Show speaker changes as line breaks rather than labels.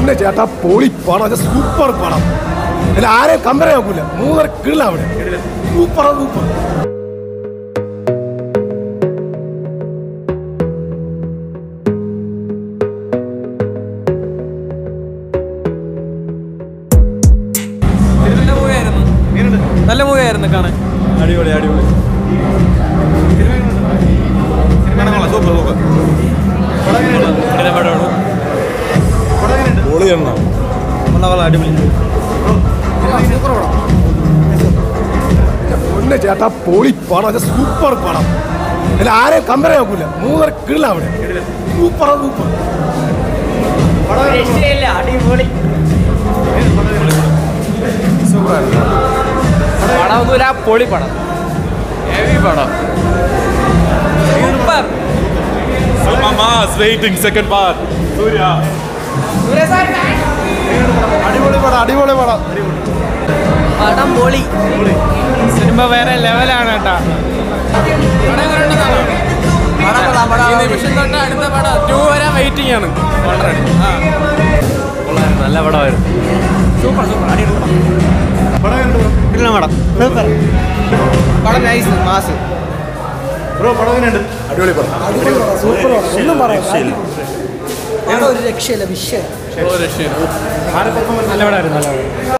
പൊന്നെ ചേട്ടാ പൊളി പടം സൂപ്പർ പടം അല്ല ആരെയും കമ്പയർ നോക്കൂല മൂന്നര കിള്ള അവിടെ സൂപ്പർ സൂപ്പർ
നല്ല മൂവിയായിരുന്നു നല്ല മൂവിയായിരുന്നു കാണാൻ
അടിപൊളി അടിപൊളി സൂപ്പർ സൂപ്പർ പൊളി എണ്ണ അടിപൊളി
പൊന്നെ ചേട്ടാ പൊളി പടം സൂപ്പർ പടം അല്ല ആരെയും കമ്പയർ നോക്കൂല മൂന്നര കിള്ള അവിടെ സൂപ്പർ സൂപ്പർ
പടം ഒന്നുമില്ല പൊളി പടം ഹെവി പടം super
mass waiting second part Suriya
അടിപൊളി പടം അടിപൊളി പടം
പടം പൊളി സിനിമ വേറെ ലെവലാണ് കേട്ടാ ഈ നിമിഷം തൊട്ട് അടുത്ത പടം ടു വരാൻ വെയിറ്റിംഗ് ആണ് ഓൾറെഡി നല്ല പടമായിരുന്നു സൂപ്പർ സൂപ്പർ അടിപൊളി പടം പടം നൈസ് മാസ്
ബ്രോ പടം എങ്ങനെയുണ്ട്
അടിപൊളി പടം
സൂപ്പർ ഒന്നും പറയാം ഒരു രക്ഷയില്ല വിഷയം
നല്ല പടമായിരുന്നു നല്ല പടം